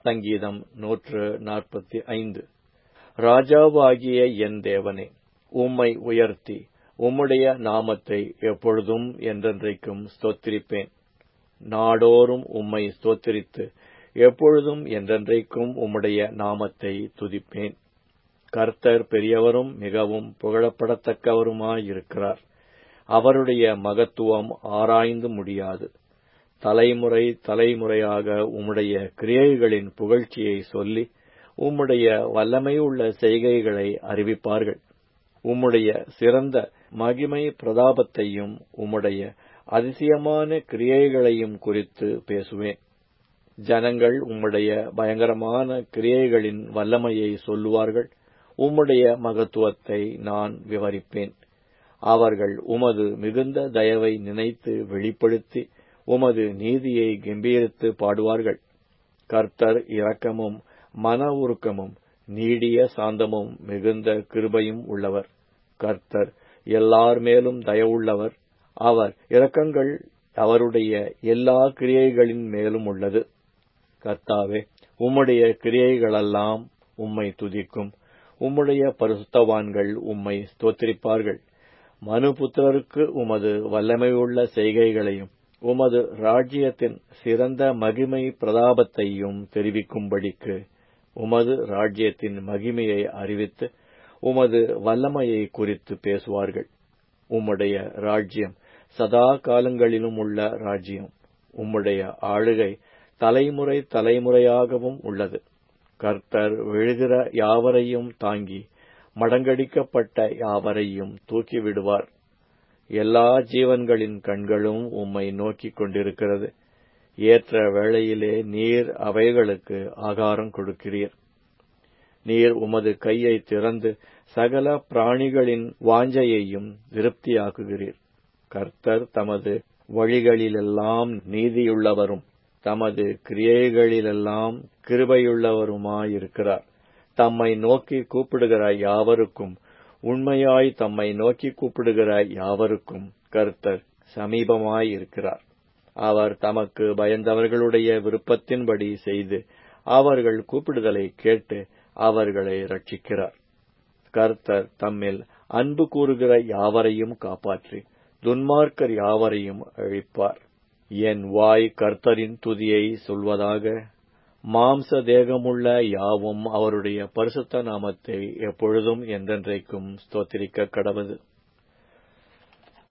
சங்கீதம் நூற்று நாற்பத்தி ஐந்து ராஜாவாகிய என் தேவனே உம்மை உயர்த்தி உம்முடைய நாமத்தை எப்பொழுதும் என்றென்றைக்கும் ஸ்தோத்திரிப்பேன் நாடோறும் உம்மை ஸ்தோத்திரித்து எப்பொழுதும் என்றென்றைக்கும் உம்முடைய நாமத்தை துதிப்பேன் கர்த்தர் பெரியவரும் மிகவும் புகழப்படத்தக்கவருமாயிருக்கிறார் அவருடைய மகத்துவம் ஆராய்ந்து முடியாது தலைமுறை தலைமுறையாக உம்முடைய கிரியைகளின் புகழ்ச்சியை சொல்லி உம்முடைய வல்லமையுள்ள செய்கைகளை அறிவிப்பார்கள் உம்முடைய சிறந்த மகிமை பிரதாபத்தையும் உம்முடைய அதிசயமான கிரியைகளையும் குறித்து பேசுவேன் ஜனங்கள் உம்முடைய பயங்கரமான கிரியைகளின் வல்லமையை சொல்லுவார்கள் உம்முடைய மகத்துவத்தை நான் விவரிப்பேன் அவர்கள் உமது மிகுந்த தயவை நினைத்து வெளிப்படுத்தி உமது நீதியை கம்பீரித்து பாடுவார்கள் கர்த்தர் இரக்கமும் மன உருக்கமும் நீடிய சாந்தமும் மிகுந்த கிருபையும் உள்ளவர் கர்த்தர் எல்லார் மேலும் தயவுள்ளவர் அவர் இரக்கங்கள் அவருடைய எல்லா கிரியைகளின் மேலும் உள்ளது கர்த்தாவே உம்முடைய கிரியைகளெல்லாம் உம்மை துதிக்கும் உம்முடைய பரிசுத்தவான்கள் உம்மை ஸ்தோத்திரிப்பார்கள் மனுபுத்திரருக்கு உமது வல்லமையுள்ள செய்கைகளையும் உமது ராஜ்யத்தின் சிறந்த மகிமை பிரதாபத்தையும் தெரிவிக்கும்படிக்கு உமது ராஜ்யத்தின் மகிமையை அறிவித்து உமது வல்லமையை குறித்து பேசுவார்கள் உம்முடைய ராஜ்யம் சதா காலங்களிலும் உள்ள ராஜ்யம் உம்முடைய ஆளுகை தலைமுறை தலைமுறையாகவும் உள்ளது கர்த்தர் விழுகிற யாவரையும் தாங்கி மடங்கடிக்கப்பட்ட யாவரையும் தூக்கிவிடுவார் எல்லா ஜீவன்களின் கண்களும் உம்மை நோக்கிக் கொண்டிருக்கிறது ஏற்ற வேளையிலே நீர் அவைகளுக்கு ஆகாரம் கொடுக்கிறீர் நீர் உமது கையை திறந்து சகல பிராணிகளின் வாஞ்சையையும் திருப்தியாக்குகிறீர் கர்த்தர் தமது வழிகளிலெல்லாம் நீதியுள்ளவரும் தமது கிரியைகளிலெல்லாம் கிருபையுள்ளவருமாயிருக்கிறார் தம்மை நோக்கி கூப்பிடுகிற யாவருக்கும் உண்மையாய் தம்மை நோக்கி கூப்பிடுகிற யாவருக்கும் கர்த்தர் சமீபமாயிருக்கிறார் அவர் தமக்கு பயந்தவர்களுடைய விருப்பத்தின்படி செய்து அவர்கள் கூப்பிடுதலை கேட்டு அவர்களை ரட்சிக்கிறார் கர்த்தர் தம்மில் அன்பு கூறுகிற யாவரையும் காப்பாற்றி துன்மார்க்கர் யாவரையும் அழிப்பார் என் வாய் கர்த்தரின் துதியை சொல்வதாக மாம்ச தேகமுள்ள யாவும் அவருடைய பரிசுத்த நாமத்தை எப்பொழுதும் என்றென்றைக்கும் ஸ்தோத்திரிக்க கடவது